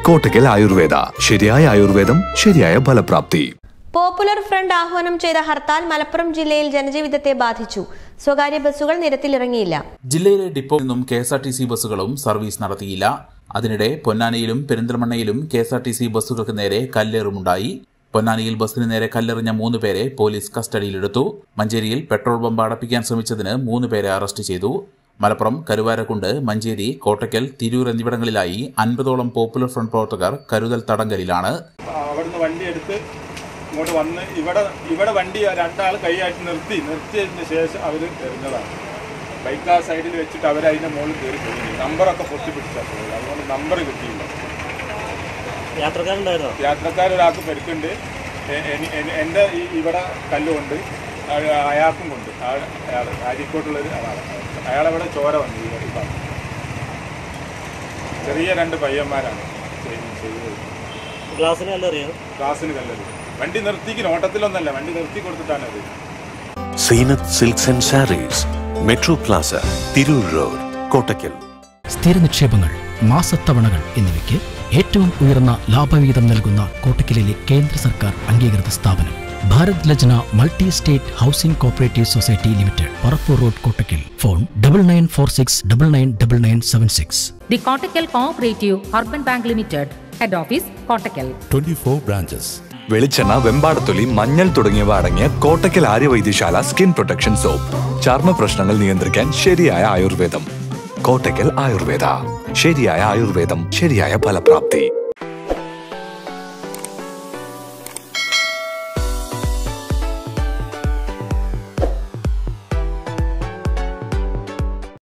കോട്ടക്കൽ ആയുർവേദ ശരിയായ ആയുർവേദം ശരിയായ ഫലപ്രാപ്തി പോപ്പുലർ ഫ്രണ്ട് ആഹ്വാനം ചെയ്ത ഹർത്താൽ മലപ്പുറം ജില്ലയിൽ ജനജീവിതത്തെ ബാധിച്ചു സ്വകാര്യ ബസ്സുകൾ നിരത്തിലിറങ്ങിയില്ല ജില്ലയിലെ ഡിപ്പോ നിന്നും K S R T C ബസ്സുകളും സർവീസ് നടത്തിയില്ല അതിനിടെ പൊന്നാനിയിലും പെരിന്തൽമണ്ണയിലും K S R T C ബസ്സുകൾക്ക് നേരെ കല്ലേറുമുണ്ടായി പൊന്നാനിയിൽ ബസ്സിന് നേരെ കല്ലെറിഞ്ഞ മൂന്ന് പേരെ പോലീസ് കസ്റ്റഡിയിലെടുത്തു മഞ്ചേരിയിൽ പെട്രോൾ ബമ്പ് അടപ്പിക്കാൻ ശ്രമിച്ചതിന് മൂന്ന് പേരെ അറസ്റ്റ് ചെയ്തു മലപ്പുറം കരുവാരക്കുണ്ട് മഞ്ചേരി കോട്ടയ്ക്കൽ തിരൂർ എന്നിവിടങ്ങളിലായി അൻപതോളം പോപ്പുലർ ഫ്രണ്ട് പ്രവർത്തകർ കരുതൽ തടങ്കലിലാണ് അവിടുന്ന് വണ്ടി എടുത്ത് ഇങ്ങോട്ട് വന്ന് ഇവിടെ ഇവിടെ വണ്ടി രണ്ടാൾ കൈയായിട്ട് നിർത്തി നിർത്തിയതിന് ശേഷം അവർ എറിഞ്ഞതാണ് ബൈക്ക് ആ സൈഡിൽ വെച്ചിട്ട് അവർ അതിൻ്റെ മുകളിൽ കയറി പോയി നമ്പറൊക്കെ പൊട്ടി പിടിച്ചാൽ പോയത് അതുകൊണ്ട് നമ്പർ കിട്ടിയില്ല യാത്രക്കാരുണ്ടായിരുന്നോ യാത്രക്കാരൊരാൾക്ക് പരിക്കുണ്ട് എ- എനി- എനി- എൻ്റെ ഈ ഇവിടെ കല്ലുകൊണ്ട് അയ- അയാൾക്കും കൊണ്ട് അയാൾ അയാൾ അരിക്കോട്ടുള്ളൊരു ആളാണ് അയാളവിടെ ചോര വന്നു ഈ ഈ ഭാഗത്ത്. ചെറിയ രണ്ട് പയ്യന്മാരാണ് ചെയ്ത് ചെയ്തത് ഗ്ലാസ്സിന് കല്ലെറിയോ ക്ലാസ്സിന് കല്ലത് വണ്ടി നിർത്തിക്ക് ഓട്ടത്തിലൊന്നല്ല വണ്ടി നിർത്തി കൊടുത്തിട്ടാണ് അത് Zeenath silks and sarees metro plaza Tirur road Kottakkal സ്ഥിര നിക്ഷേപങ്ങൾ മാസത്തവണകൾ എന്നിവയ്ക്ക് ഏറ്റവും ഉയർന്ന ലാഭവിഹിതം നൽകുന്ന കോട്ടക്കലിലെ കേന്ദ്ര സർക്കാർ അംഗീകൃത സ്ഥാപനം Bharat Lajna multi state housing cooperative society limited Parappur road Kottakkal phone double nine four six double nine double nine seven six The Kottakkal Cooperative Urban Bank Limited, Head Office, Kottakkal. 24 branches. വെളിച്ചെണ്ണ വെമ്പാടത്തൊലി മഞ്ഞൾ തുടങ്ങിയവ അടങ്ങിയ Kottakkal Aryavaidyasala skin protection soap ചർമ്മ പ്രശ്നങ്ങൾ നിയന്ത്രിക്കാൻ ശരിയായ ആയുർവേദം കോട്ടക്കൽ ആയുർവേദ ശരിയായ ആയുർവേദം ശരിയായ ഫലപ്രാപ്തി